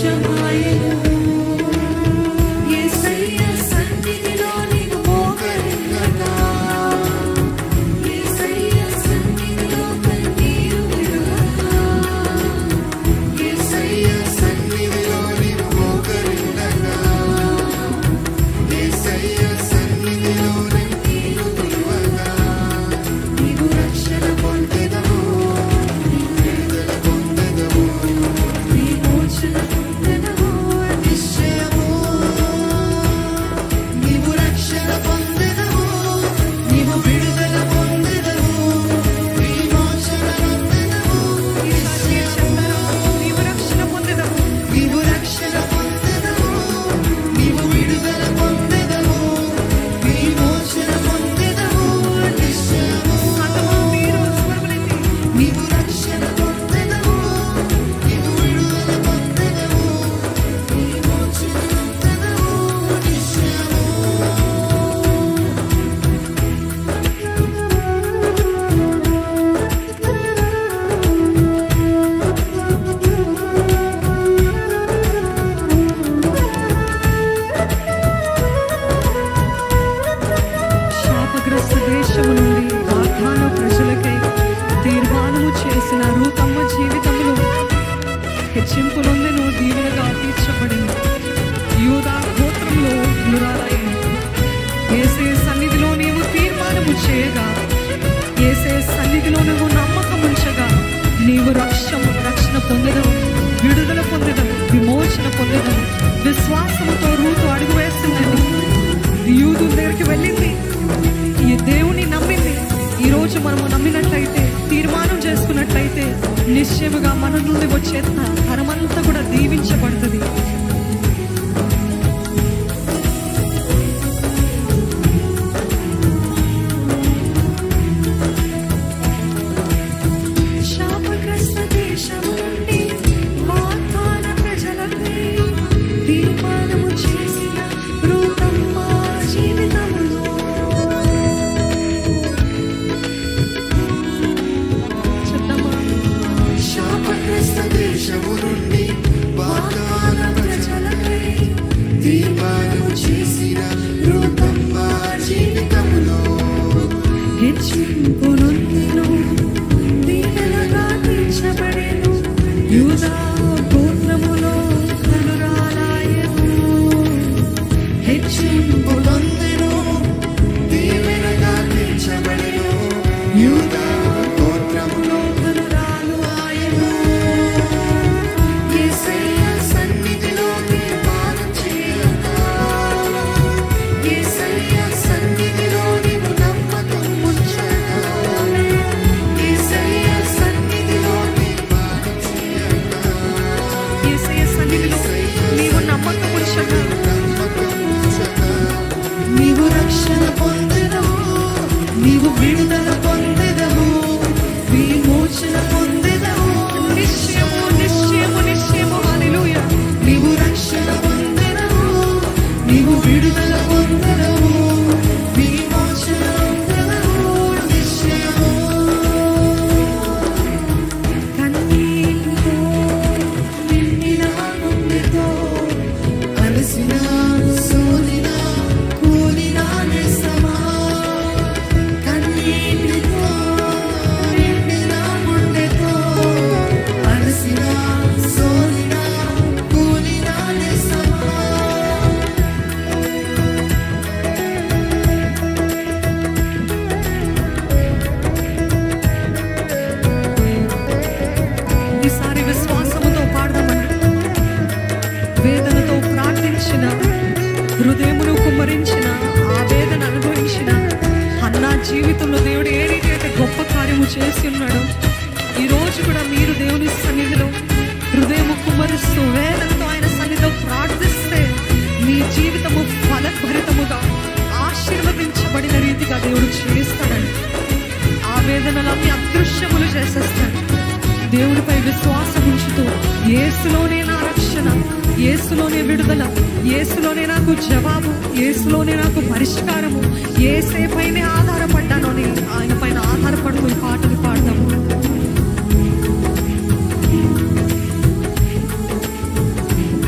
సంతోషమాయను యేసయ్య సన్నిధిలో నీవు మోకరించగా యేసయ్య సన్నిధిలో కన్నీరు విడువగా యేసయ్య సన్నిధిలో నీవు మోకరిండగా యేసయ్య సన్నిధిలో నీవు విలువగా నీవు రక్షణ పొందెదవు నీవు విడుదల పొందెదవు విమోచన పొందెదవు నిశ్చయము నీవు రక్షణ పొందెదవు నీవు విడుదల పొందెదవు విమోచన పొందెదవు నిశ్చయము నీవు రక్షణ పొందెదవు నీవు రక్షణ పొందెదవు నీవు విడుదల పొందెదవు విమోచన పొందెదవు నిశ్చయము అంతము మీరు స్వరములెత్తి నీవు రక్షణ పొందెదవు నీవు విడుదల పొందెదవు విమోచన పొందెదవు నిశ్చయము శాపగ్రస్త దేశము నుండి వాగ్దాన ప్రజలకై తీర్మానము చేసిన రూతమ్మ జీవితంలో హెచ్చింపులొందెను దీవెనగా తీర్చబడింది యూదా గోత్రంలో గురాలయ్యింది ఏసే సన్నిధిలో నీవు తీర్మానము చేయగా ఏసే సన్నిధిలో నువ్వు నమ్మకం ఉంచగా నీవు రక్షము రక్షణ పొందడం విడుదల పొందడం విమోచన పొందడం విశ్వాసముతో రూతు అడుగు వేస్తుందండి యూదు దగ్గరికి వెళ్ళింది ఈ దేవుని నమ్మింది ఈ రోజు మనము నమ్మినట్లయితే తీర్మానం చేసుకున్నట్లయితే నిశ్చయముగా మన నుండి వచ్చే తరమంతా కూడా దీవించబడుతుంది శాపగ్రస్త దేశము నుండి వాగ్దాన ప్రజలకై తీర్మానము చేసిన రూపమ్మ జీవితములో చెప్తామా శాపగ్రస్త దేశము నుండి వాగ్దాన ప్రజలకై తీర్మానము చేసిన రూపమ్మ జీవితములో హెచ్చింపునొందెను దీవెనగా తీర్చబడెను యూదా గోత్రములో కనురాలాయెను హెచ్చింపు పొందెను దీవెనగా తీర్చబడెను యూదా గోత్రములో కనురాలు ఆయను యేసయ్య సన్నిధిలో తీర్మానం చేయగా యేసయ్య సన్నిధిలో నీవు నమ్మకం ఉంచగా యేసయ్య సన్నిధిలో తీర్మానం చేయగా యేసయ్య సన్నిధిలో నీవు నమ్మకం ఉంచగా నమ్మకం ఉంచగా నీవు రక్షణ పొందెదవు నీవు విడుదల పొందెదవు విమోచన పొందెదవు నిశ్చయము నిశ్చయము నిశ్చయము హల్లెలూయా నీవు రక్షణ పొందెదవు నీవు విడుదల పొందెదవు విమోచన పొందెదవు నిశ్చయము కన్నీటితో నిండిన గుండెతో అలసిన సోలిన కూలిన నిస్సమా కన్నీటితో నిండిన గుండెతో అలసిన సోలిన కూలిన నిస్సమా ఈసారి విశ్వాసముతో పాడదామండి వేదనతో ప్రార్థించిన హృదయమును కుమ్మరించిన ఆ వేదన అనుభవించిన అన్నా జీవితంలో దేవుడు ఏ రీతి అయితే గొప్ప కార్యము చేసి ఉన్నాడో ఈ రోజు కూడా మీరు దేవుని సన్నిధిలో హృదయము కుమ్మరిస్తూ వేదనతో ఆయన సన్నిధిలో ప్రార్థిస్తే మీ జీవితము ఫలభరితముగా ఆశీర్వదించబడిన రీతిగా దేవుడు చేస్తాడండి ఆ వేదనలన్నీ అదృశ్యములు చేసేస్తాడు దేవుడిపై విశ్వాసం ఉంచుతూ ఏసులోనే నా రక్షణ ఏసులోనే విడుదల ఏసులోనే నాకు జవాబు ఏసులోనే నాకు పరిష్కారము ఏసే పైనే ఆధారపడ్డాను అని ఆయన పైన ఆధారపడుతూ ఈ పాటలు పాడదాము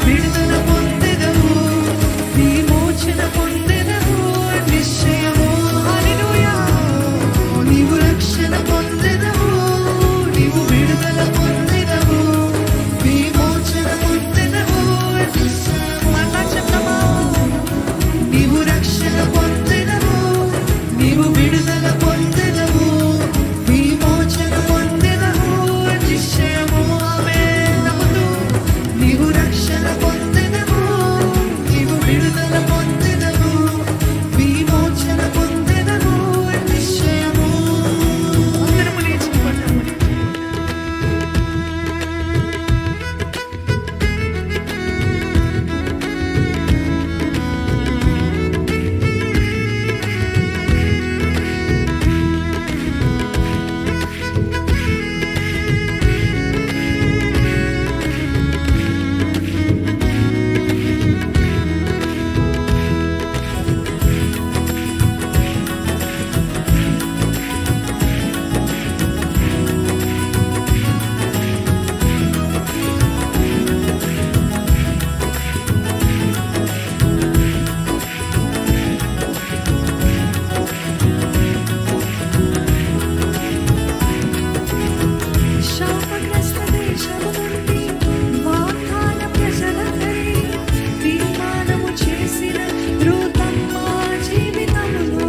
విడుదల పొందెదవు విమోచన పొందెదవు నిశ్చయము హల్లెలూయా నీవు రక్షణ పొందెదవు నీవు విడుదల పొందెదవు విమోచన పొందెదవు మళ్ళా చెప్తామా నీవు రక్షణ పొందెదవు నీవు విడుదల పొందెదవు విమోచన పొందెదవు నిశ్చయము ఆమేన్ నమ్ముతూ నీవు రక్షణ పొందెదవు నీవు విడుదల పొందెదవు విమోచన పొందెదవు నిశ్చయము అందరము లేచి నిలబడదాము. శాపగ్రస్త దేశము నుండి వాగ్దాన ప్రజలకై తీర్మానము చేసిన రూతమ్మ జీవితములో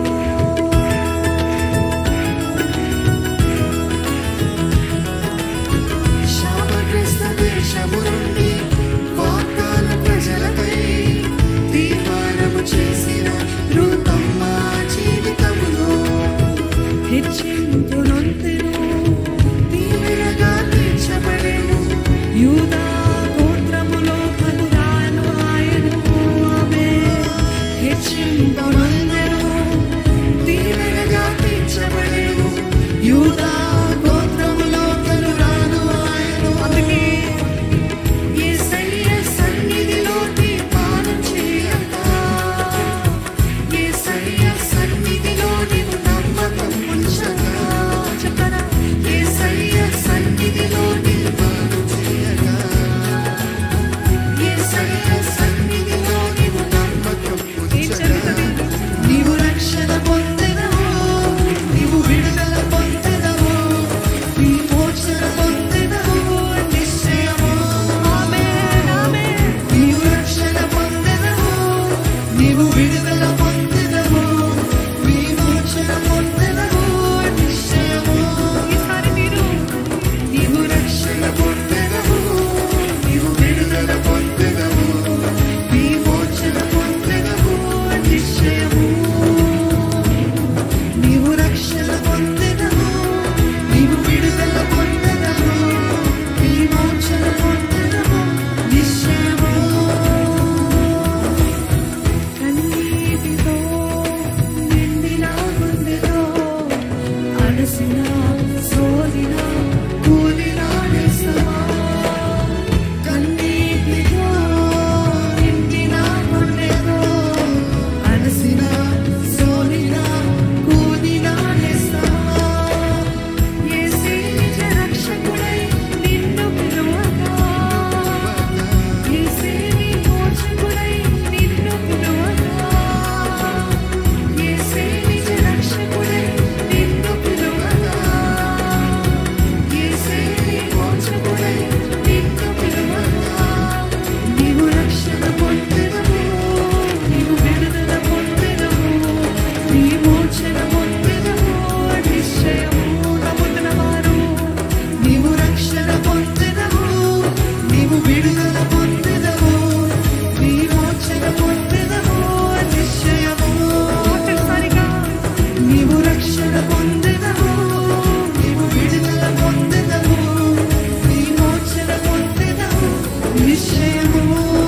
శాపగ్రస్త దేశము నుండి వాగ్దాన ప్రజలకై తీర్మానము చేసిన రూతమ్మ జీవితములో హెచ్చింపునొంతెను తీవ్రగా తీర్చబడెను యూదా గోత్రములో కనురాను ఆయను ఆమె హెచ్చింపునొందెను తీవ్రగా తీర్చబడెను యూదా గోత్రములో కనురాను ఆయను అందుకే యేసయ్య సన్నిధిలో తీర్మానం చేయక యేసయ్య సన్నిధిలో నీవు నమ్మకం ఉంచగా చెప్పరా యేసయ్య సన్నిధిలో తీర్మానం చేయగా యేసయ్య సన్నిధిలో నీవు నమ్మకం ఉంచగా నీవు రక్షణ పొందెదవు నీవు విడుదల పొందెదవు విమోచన పొందెదవు నిశ్చయము ఆమేన్ ఆమేన్ నీవు రక్షణ పొందెదవు నీవు విడుదల పొందెదవు విమోచన పొందెదవు నిశ్చయము ఈసారి మీరు నీవు రక్షణ పొందెదవు నీవు విడుదల పొందెదవు విమోచన పొందెదవు నిశ్చయము నీవు రక్షణ పొందెదవు నీవు విడుదల పొందెదవు విమోచన పొందెదవు నిశ్చయము కన్నీటితో నిండిన గుండెతో అలసిన సోలిన కూలిన నిస్సమా కన్నీటితో నిండిన గుండెతో అలసిన సోలిన కూలిన నిస్సమా యేసే నిజ రక్షకుడై నిన్ను పిలువగా యేసే నీ మోచకుడై నిన్ను పిలువగా యేసే నిజ రక్షకుడై నిన్ను పిలువగా యేసే నీ మోచకుడై నిన్ను పిలువగా నీవు రక్షణ పొందెదవు నీవు విడుదల పొందెదవు విమోచన పొందెదవు నిశ్చయము నమ్ముతున్న వారు నీవు రక్షణ పొందెదవు నీవు విడుదల పొందెదవు విమోచన పొందెదవు నిశ్చయము ఒక్కసారిగా నీవు రక్షణ పొందెదవు నీవు విడుదల పొందెదవు విమోచన పొందెదవు నిశ్చయము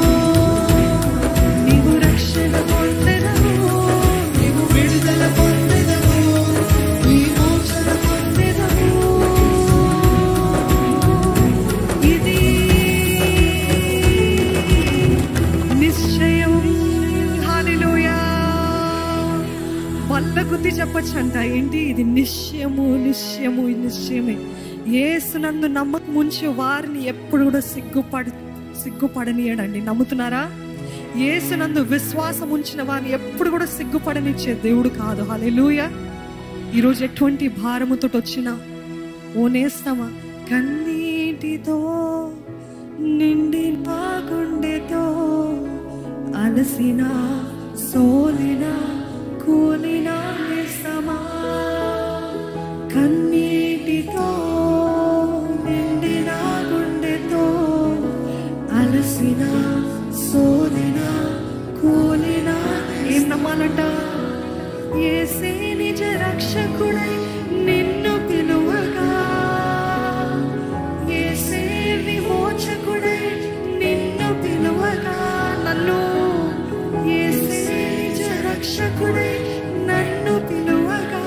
నీవు రక్షణ పొందెదవు నీవు విడుదల పొందెదవు విమోచన పొందెదవు ఇది నిశ్చయం హల్లెలూయా వల్ల గుద్ది చెప్పొచ్చంట ఏంటి ఇది నిశ్చయము నిశ్చయము ఇది నిశ్చయమే ఏసునందు నమ్మకం ఉంచి వారిని ఎప్పుడు కూడా సిగ్గుపడి సిగ్గుపడనీయడండి నమ్ముతున్నారా యేసునందు విశ్వాసం ఉంచిన వారిని ఎప్పుడు కూడా సిగ్గుపడనిచ్చే దేవుడు కాదు హల్లెలూయ ఈరోజు ఎటువంటి భారముతో వచ్చినా ఓనేస్తామా కన్నీటితో నిండి బాగుండేతో అలసిన సోలిన కూలిన నిస్తమా కన్నీటితో నిండిన గుండెతో అలసిన సోలిన కూలిన ఏం నమ్మాలంట ఏసే నిజ రక్షకుడై నిన్ను పిలువగా ఏసే విమోచకుడై నిన్ను పిలువగా నన్ను ఏసే నిజ రక్షకుడై నన్ను పిలువగా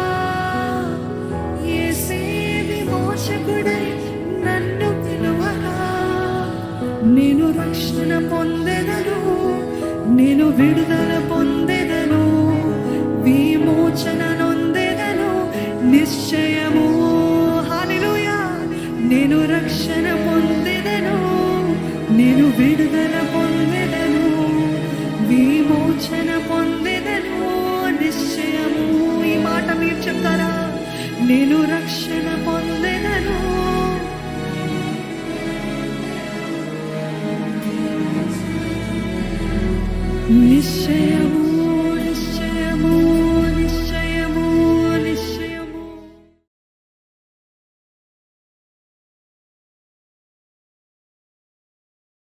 ఏసే విమోచకుడై నన్ను పిలువగా నేను రక్షణ పొందెదను నేను విడుదల పొందెదను విమోచన నొందెదను నిశ్చయము హల్లెలూయా నేను రక్షణ పొందెదను నేను విడుదల పొందెదను విమోచన పొందెదను నిశ్చయము ఈ మాట మీరు చెప్తారా నేను రక్షణ పొందెదను నిశ్చయం